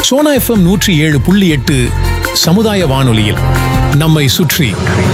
Sona FM நூற்றி ஏழு புள்ளி எட்டு சமுதாய வானொலியில் நம்மை சுற்றி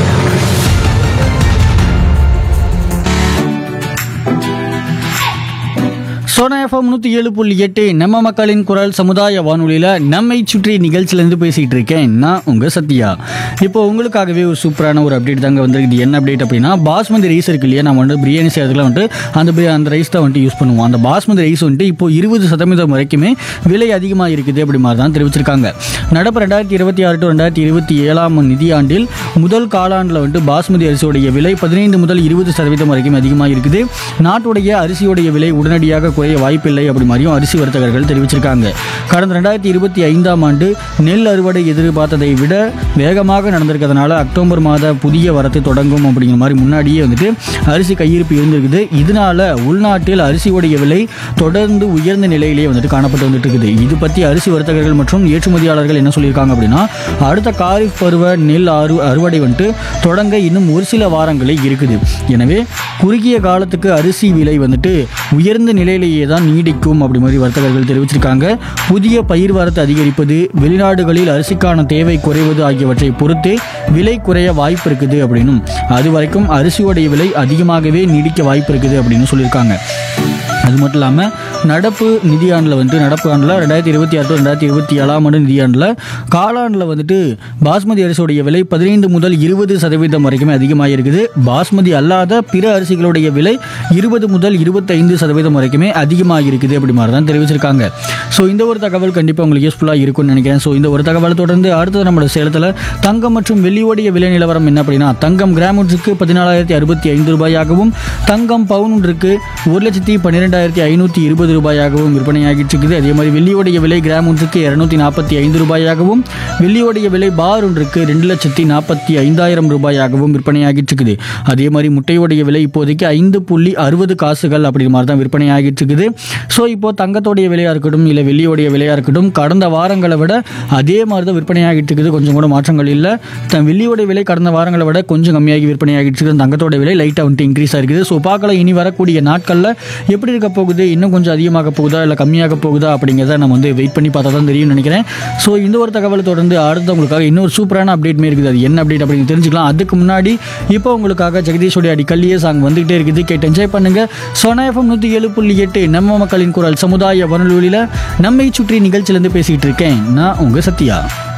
சோனா எஃப்எம் நூற்றி ஏழு புள்ளி எட்டு நம்ம மக்களின் குரல் சமுதாய வானொலியில் நம்மை சுற்றி நிகழ்ச்சியிலேருந்து பேசிகிட்டு இருக்கேன் நான் உங்கள் சத்யா இப்போ உங்களுக்காகவே ஒரு சூப்பரான ஒரு அப்டேட் தாங்க வந்திருக்குது என்ன அப்டேட் அப்படின்னா பாஸ்மதி ரைஸ் இருக்கு இல்லையா நம்ம வந்து பிரியாணி செய்யறதுல வந்துட்டு அந்த பி- அந்த ரைஸ் தான் வந்துட்டு யூஸ் பண்ணுவோம் அந்த பாஸ்மதி ரைஸ் வந்துட்டு இப்போ இருபது சதவீதம் வரைக்குமே விலை அதிகமாக இருக்குது அப்படி மாதிரி தான் தெரிவிச்சிருக்காங்க நடப்பு ரெண்டாயிரத்தி இருபத்தி ஆறு டு ரெண்டாயிரத்தி இருபத்தி ஏழாம் நிதியாண்டில் முதல் காலாண்டில் வந்துட்டு பாஸ்மதி அரிசியோடைய விலை பதினைந்து முதல் இருபது சதவீதம் வரைக்கும் அதிகமாக இருக்குது நாட்டுடைய அரிசியோடைய விலை உடனடியாக குறைய வாய்ப்பில்லை அப்படி மாதிரியும் அரிசி வர்த்தகர்கள் தெரிவிச்சிருக்காங்க கடந்த ரெண்டாயிரத்தி இருபத்தி ஐந்தாம் ஆண்டு நெல் அறுவடை எதிர்பார்த்ததை விட வேகமாக நடந்திருக்கிறதுனால அக்டோபர் மாத புதிய வரத்து தொடங்கும் அப்படிங்கிற மாதிரி முன்னாடியே வந்துட்டு அரிசி கையிருப்பு இருந்திருக்குது இதனால உள்நாட்டில் அரிசியோடைய விலை தொடர்ந்து உயர்ந்த நிலையிலேயே வந்துட்டு காணப்பட்டு வந்துட்டு இருக்குது இது பற்றி அரிசி வர்த்தகர்கள் மற்றும் ஏற்றுமதியாளர்கள் என்ன சொல்லியிருக்காங்க அப்படின்னா அடுத்த காரிஃப் பருவ நெல் அறு அறுவடை வந்துட்டு தொடங்க இன்னும் ஒரு சில வாரங்களே இருக்குது எனவே குறுகிய காலத்துக்கு அரிசி விலை வந்துட்டு உயர்ந்த நிலையிலேயே தான் நீடிக்கும் அப்படி மாதிரி வர்த்தகர்கள் தெரிவிச்சிருக்காங்க புதிய பயிர் வரத்து அதிகரிப்பது வெளிநாடுகளில் அரிசிக்கான தேவை குறைவது ஆகியவற்றை பொறுத்து விலை குறைய வாய்ப்பு இருக்குது அப்படின்னும் அது வரைக்கும் அரிசியோடைய விலை அதிகமாகவே நீடிக்க வாய்ப்பு இருக்குது அப்படின்னு சொல்லியிருக்காங்க அது மட்டும் இல்லாமல் நடப்பு நிதியாண்டில் வந்துட்டு நடப்பு ஆண்டில் ரெண்டாயிரத்தி இருபத்தி ஆறு to ரெண்டாயிரத்தி இருபத்தி ஏழாம் ஆண்டு நிதியாண்டில் காலாண்டில் வந்துட்டு பாஸ்மதி அரிசியோடைய விலை பதினைந்து முதல் இருபது சதவீதம் வரைக்குமே அதிகமாக இருக்குது பாஸ்மதி அல்லாத பிற அரிசிகளுடைய விலை இருபது முதல் இருபத்தைந்து சதவீதம் வரைக்குமே அதிகமாக இருக்குது அப்படி மாதிரி தான் தெரிவிச்சிருக்காங்க ஸோ இந்த ஒரு தகவல் கண்டிப்பாக உங்களுக்கு யூஸ்ஃபுல்லாக இருக்கும்னு நினைக்கிறேன் ஸோ இந்த ஒரு தகவலை தொடர்ந்து அடுத்தது நம்மளோட சேலத்தில் தங்கம் மற்றும் வெள்ளியோடைய விலை நிலவரம் என்ன அப்படின்னா தங்கம் கிராம் ஒன்றுக்கு பதினாலாயிரத்தி அறுபத்தி ஐந்து ரூபாயாகவும் தங்கம் பவுன் ஒன்றுக்கு ஒரு லட்சத்தி பன்னிரெண்டாயிரத்தி ஐநூற்றி இருபது ரூபாயாகவும் விற்பனையாகிட்டு இருக்குது அதே மாதிரி வெள்ளியோடைய விலை கிராம் ஒன்றுக்கு இரநூத்தி நாற்பத்தி ஐந்து ரூபாயாகவும் வெள்ளியோடைய விலை பார் ஒன்றுக்கு ரெண்டு லட்சத்தி நாற்பத்தி ஐந்தாயிரம் ரூபாயாகவும் விற்பனையாகிட்டு இருக்குது அதே மாதிரி முட்டையோடைய விலை இப்போதைக்கு ஐந்து புள்ளி அறுபது காசுகள் அப்படிங்கிற மாதிரி தான் விற்பனையாகிட்டு இருக்குது ஸோ இப்போ தங்கத்தோடைய விலையாக இருக்கட்டும் இல்லை வெள்ளியோடைய விலையாக இருக்கட்டும் கடந்த வாரங்களை விட அதே மாதிரி தான் விற்பனையாகிட்டு இருக்குது கொஞ்சம் கூட மாற்றங்கள் இல்லை த- வெள்ளியோடைய விலை கடந்த வாரங்களை விட கொஞ்சம் கம்மியாகி விற்பனையாகிட்டு இருக்குது தங்கத்தோட விலை லைட்டாக வந்துட்டு இன்க்ரீஸ் ஆகிருக்குது ஸோ பார்க்கலாம் இனி வரக்கூடிய நாட்களில் எப்படி இருக்க போகுது இன்னும் கொஞ்சம் அதிகமாக போகுதா இல்லை கம்மியாக போகுதா அப்படிங்கிறத நம்ம வந்து வெயிட் பண்ணி பார்த்தா தான் தெரியும்னு நினைக்கிறேன் ஸோ இந்த ஒரு தகவலை தொடர்ந்து அடுத்து உங்களுக்காக இன்னொரு சூப்பரான அப்டேட்மே இருக்குது அது என்ன அப்டேட் அப்படின்னு தெரிஞ்சுக்கலாம் அதுக்கு முன்னாடி இப்போ உங்களுக்காக ஜெகதீஷோடைய அடி கல்லியே சாங் வந்துகிட்டே இருக்குது கேட்டு என்ஜாய் பண்ணுங்க சோனா எஃப்எம் நூற்றி ஏழு புள்ளி எட்டு நம்ம மக்களின் குரல் சமுதாய வானொலியில் நம்மை சுற்றி நிகழ்ச்சியிலேருந்து பேசிக்கிட்டு இருக்கேன் நான் உங்கள் சத்யா